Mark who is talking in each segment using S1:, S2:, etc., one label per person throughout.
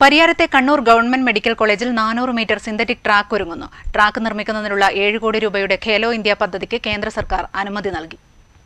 S1: പരിയാരത്തെ Kannur government medical കോളേജിൽ നാനൂറ് metre synthetic track ഒരുങ്ങുന്നു ട്രാക്ക് നിർമ്മിക്കുന്നതിനുള്ള ഏഴ് കോടി രൂപയുടെ ഖേലോ ഇന്ത്യ പദ്ധതിക്ക് കേന്ദ്ര സർക്കാർ അനുമതി നൽകി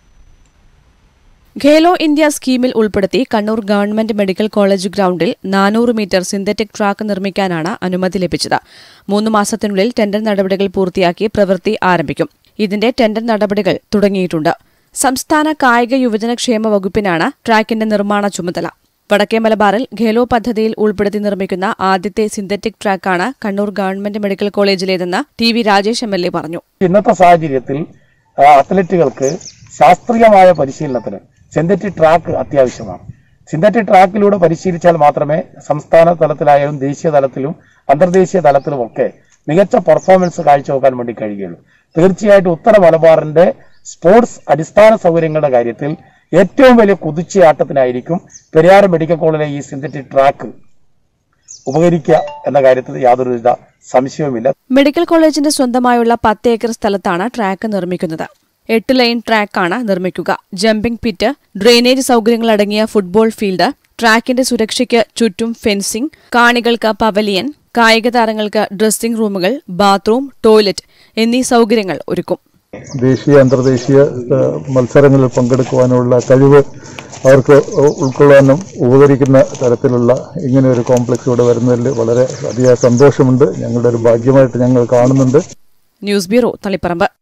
S2: ഖേലോ ഇന്ത്യ സ്കീമിൽ ഉൾപ്പെടുത്തി കണ്ണൂർ ഗവൺമെന്റ് മെഡിക്കൽ കോളേജ് ഗ്രൌണ്ടിൽ നാനൂറ് മീറ്റർ സിന്തറ്റിക് ട്രാക്ക് നിർമ്മിക്കാനാണ് അനുമതി ലഭിച്ചത് മൂന്ന് മാസത്തിനുള്ളിൽ ടെൻഡർ നടപടികൾ പൂർത്തിയാക്കി പ്രവൃത്തി ആരംഭിക്കും ഇതിന്റെ ടെൻഡർ നടപടികൾ തുടങ്ങിയിട്ടുണ്ട് സംസ്ഥാന കായിക യുവജനക്ഷേമ വകുപ്പിനാണ് ട്രാക്കിന്റെ നിർമ്മാണ ചുമതല വടക്കേ മലബാറിൽ ഖേലോ പദ്ധതിയിൽ ഉൾപ്പെടുത്തി നിർമ്മിക്കുന്ന ആദ്യത്തെ സിന്തറ്റിക് ട്രാക്കാണ് കണ്ണൂർ ഗവൺമെന്റ് മെഡിക്കൽ കോളേജിലേതെന്ന് T V Rajesh M L A പറഞ്ഞു
S3: ഇന്നത്തെ സാഹചര്യത്തിൽ ആ, അത്ലറ്റുകൾക്ക് ശാസ്ത്രീയമായ പരിശീലനത്തിന് സിന്തറ്റിക് ട്രാക്ക് അത്യാവശ്യമാണ് സിന്തറ്റിക് ട്രാക്കിലൂടെ പരിശീലിച്ചാൽ മാത്രമേ സംസ്ഥാന തലത്തിലായാലും ദേശീയ തലത്തിലും അന്തർദേശീയ തലത്തിലുമൊക്കെ മികച്ച പെർഫോമൻസ് കാഴ്ചവെക്കാൻ വേണ്ടി കഴിയുകയുള്ളൂ തീർച്ചയായിട്ടും ഉത്തര മലബാറിന്റെ സ്പോർട്സ് അടിസ്ഥാന സൗകര്യങ്ങളുടെ കാര്യത്തിൽ ഏറ്റവും വലിയ കുതിച്ചയാട്ടത്തിനായിരിക്കും പെരിയാർ മെഡിക്കൽ കോളേജിലെ ഈ സിന്തറ്റിക് ട്രാക്ക് ഉപകരിക്കുക എന്ന കാര്യത്തിൽ യാതൊരുവിധ സംശയവുമില്ല
S2: മെഡിക്കൽ കോളേജിന്റെ സ്വന്തമായുള്ള പത്ത് ഏക്കർ സ്ഥലത്താണ് ട്രാക്ക് നിർമ്മിക്കുന്നത് എട്ട് ലൈൻ ട്രാക്കാണ് നിർമ്മിക്കുക ജമ്പിംഗ് പിറ്റ് ഡ്രെയിനേജ് സൗകര്യങ്ങളടങ്ങിയ ഫുട്ബോൾ ഫീൽഡ് ട്രാക്കിന്റെ സുരക്ഷയ്ക്ക് ചുറ്റും ഫെൻസിംഗ് കാണികൾക്ക് പവലിയൻ കായിക താരങ്ങൾക്ക് ഡ്രസ്സിംഗ് റൂമുകൾ ബാത്റൂം ടോയ്ലറ്റ് എന്നീ സൗകര്യങ്ങൾ ഒരുക്കും
S4: ദേശീയ അന്തർദേശീയ ഏഹ്, മത്സരങ്ങളിൽ പങ്കെടുക്കുവാനുള്ള കഴിവ് അവർക്ക് ഉ- ഉൾക്കൊള്ളാനും ഉപകരിക്കുന്ന തരത്തിലുള്ള ഇങ്ങനെ ഒരു കോംപ്ലക്സ് ഇവിടെ വരുന്നതിൽ വളരെ അധികം സന്തോഷമുണ്ട് ഞങ്ങളുടെ ഒരു ഭാഗ്യമായിട്ട് ഞങ്ങൾ കാണുന്നുണ്ട്
S2: ന്യൂസ് ബ്യൂറോ തളിപ്പറമ്പ്